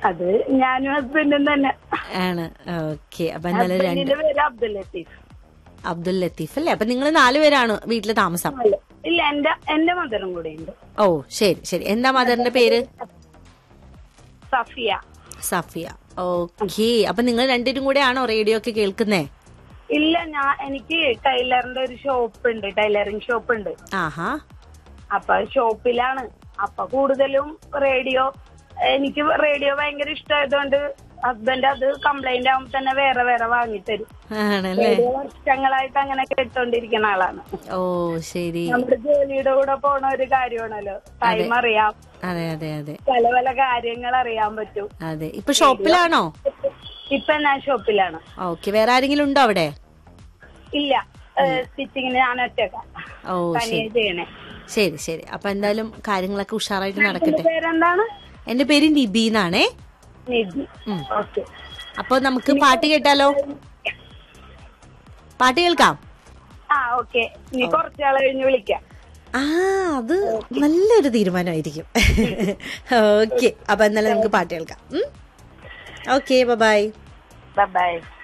അത് ഞാനും ഹസ്ബൻഡും തന്നെ ആണ് ഓക്കെ അപ്പൊ എന്തായാലും രണ്ട് ഹസ്ബൻഡിന്റെ പേര് അബ്ദുൽ ലത്തീഫ് അബ്ദുൽ ലത്തീഫ് അല്ലേ അപ്പൊ നിങ്ങൾ നാലുപേരാണ് വീട്ടില് താമസം അല്ല, ഇല്ല എന്റെ എന്റെ മദറും കൂടെ ഉണ്ട് ഓ ശരി ശരി എന്താ മദറിന്റെ പേര് സഫിയ സഫിയ ഓക്കെ അപ്പൊ നിങ്ങൾ രണ്ടുപേരും കൂടെ ആണോ റേഡിയോ ഒക്കെ കേൾക്കുന്നേ ഇല്ല ഞാൻ എനിക്ക് ടൈലറിന്റെ ഒരു ഷോപ്പ് ഉണ്ട് ടൈലറിംഗ് ഷോപ്പ് ഉണ്ട് ആഹാ അപ്പൊ ഷോപ്പിലാണ് അപ്പൊ കൂടുതലും റേഡിയോ എനിക്ക് റേഡിയോ ഭയങ്കര ഇഷ്ടമായതുകൊണ്ട് ഹസ്ബൻഡ് അത് കംപ്ലൈന്റ് ആകുമ്പോ തന്നെ വേറെ വേറെ വാങ്ങിത്തരും ആണല്ലേ റേഡിയോ വർഷങ്ങളായിട്ട് അങ്ങനെ കേട്ടോണ്ടിരിക്കുന്ന ആളാണ് ഓ ശരി നമ്മുടെ ജോലിയുടെ കൂടെ പോണ ഒരു കാര്യമാണല്ലോ ടൈം അറിയാം അതെ അതെ അതെ പല പല കാര്യങ്ങൾ അറിയാൻ പറ്റും അതെ ഇപ്പൊ ഷോപ്പിലാണോ ഇപ്പൊ ഞാൻ ഷോപ്പിലാണ് ഓക്കെ വേറെ ആരെങ്കിലും ഉണ്ടോ അവിടെ ഇല്ല സ്റ്റിച്ചിങ്ങിന് ഞാൻ ഒറ്റക്ക ഓ തനിയെ ശരി ചെയ്യണേ ശരി ശരി അപ്പൊ എന്തായാലും കാര്യങ്ങളൊക്കെ ഉഷാറായിട്ട് എന്റെ നടക്കട്ടെ പേരെന്താണ് എന്റെ പേര് നിബി എന്നാണേ നിധി ഉം. ഓക്കെ അപ്പൊ നമുക്ക് പാട്ട് കേട്ടാലോ പാട്ട് കേൾക്കാം ആ ഓക്കെ ഇനി കുറച്ചാൾ കഴിഞ്ഞ് വിളിക്കാം ആ അത് നല്ലൊരു തീരുമാനമായിരിക്കും ഓക്കെ അപ്പൊ എന്നാലും നമുക്ക് പാട്ട് കേൾക്കാം ഓക്കെ ബൈ ബൈ